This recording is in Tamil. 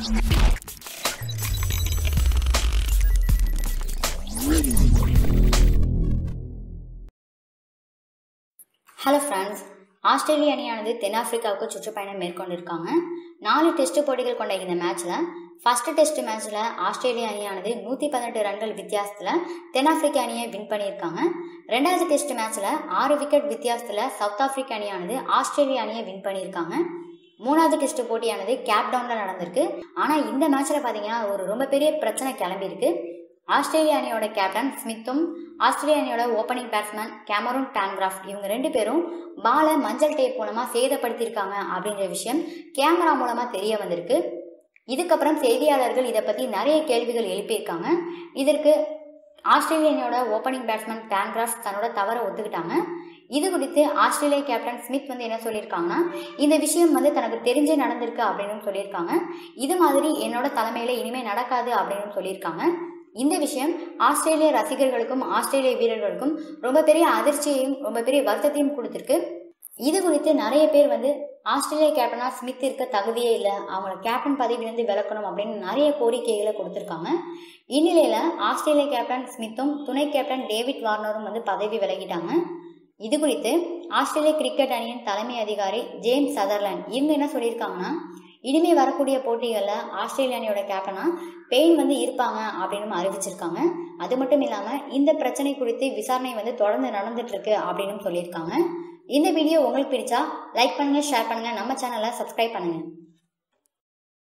ஹலோ ஃப்ரெண்ட்ஸ் ஆஸ்திரேலிய அணியானது தென்னாப்பிரிக்காவுக்கு சுற்றுப்பயணம் மேற்கொண்டிருக்காங்க நாலு டெஸ்ட் போட்டிகள் கொண்ட இந்த மேட்ச்சில் ஃபர்ஸ்ட் டெஸ்ட் மேட்ச்சில் ஆஸ்திரேலிய அணியானது நூற்றி பதினெட்டு ரன்கள் வித்தியாசத்தில் தென்னாப்பிரிக்க அணியை வின் பண்ணியிருக்காங்க ரெண்டாவது டெஸ்ட் மேட்ச்சில் ஆறு விக்கெட் வித்தியாசத்தில் சவுத் ஆப்பிரிக்க அணியானது ஆஸ்திரேலிய அணியை வின் பண்ணியிருக்காங்க மூணாவது டெஸ்ட் போட்டியானது கேப் டவுனில் நடந்திருக்கு ஆனால் இந்த மேட்ச்சில் பார்த்தீங்கன்னா ஒரு ரொம்ப பெரிய பிரச்சனை கிளம்பியிருக்கு ஆஸ்திரேலிய அணியோட கேப்டன் ஸ்மித்தும் ஆஸ்திரேலிய அணியோட ஓப்பனிங் பேட்ஸ்மேன் கேமரூன் டான்கிராஃப்ட் இவங்க ரெண்டு பேரும் பாலை மஞ்சள் டேப் மூலமாக சேதப்படுத்தியிருக்காங்க அப்படிங்கிற விஷயம் கேமரா மூலமாக தெரிய வந்திருக்கு இதுக்கப்புறம் செய்தியாளர்கள் இதை பற்றி நிறைய கேள்விகள் எழுப்பியிருக்காங்க இதற்கு ஆஸ்திரேலிய அணியோட ஓப்பனிங் பேட்ஸ்மேன் டான்கிராஃப்ட் தன்னோட தவறை ஒத்துக்கிட்டாங்க இது குறித்து ஆஸ்திரேலிய கேப்டன் ஸ்மித் வந்து என்ன சொல்லியிருக்காங்கன்னா இந்த விஷயம் வந்து தனக்கு தெரிஞ்சே நடந்திருக்கு அப்படின்னு சொல்லியிருக்காங்க இது மாதிரி என்னோட தலைமையில் இனிமேல் நடக்காது அப்படின்னு சொல்லியிருக்காங்க இந்த விஷயம் ஆஸ்திரேலிய ரசிகர்களுக்கும் ஆஸ்திரேலிய வீரர்களுக்கும் ரொம்ப பெரிய அதிர்ச்சியையும் ரொம்ப பெரிய வருத்தத்தையும் கொடுத்துருக்கு இது குறித்து நிறைய பேர் வந்து ஆஸ்திரேலிய கேப்டனா ஸ்மித் இருக்க தகுதியே இல்லை அவங்கள கேப்டன் பதவியிலிருந்து விலக்கணும் அப்படின்னு நிறைய கோரிக்கைகளை கொடுத்துருக்காங்க இந்நிலையில ஆஸ்திரேலிய கேப்டன் ஸ்மித்தும் துணை கேப்டன் டேவிட் வார்னரும் வந்து பதவி விலகிட்டாங்க இது குறித்து ஆஸ்திரேலிய கிரிக்கெட் அணியின் தலைமை அதிகாரி ஜேம்ஸ் சதர்லாண்ட் இவங்க என்ன சொல்லியிருக்காங்கன்னா இனிமே வரக்கூடிய போட்டிகளில் ஆஸ்திரேலிய அணியோட கேப்டனா பெயின் வந்து இருப்பாங்க அப்படின்னு அறிவிச்சிருக்காங்க அது மட்டும் இல்லாமல் இந்த பிரச்சனை குறித்து விசாரணை வந்து தொடர்ந்து நடந்துட்டு இருக்கு அப்படின்னு சொல்லியிருக்காங்க இந்த வீடியோ உங்களுக்கு பிடிச்சா லைக் பண்ணுங்க ஷேர் பண்ணுங்க நம்ம சேனலை சப்ஸ்கிரைப் பண்ணுங்க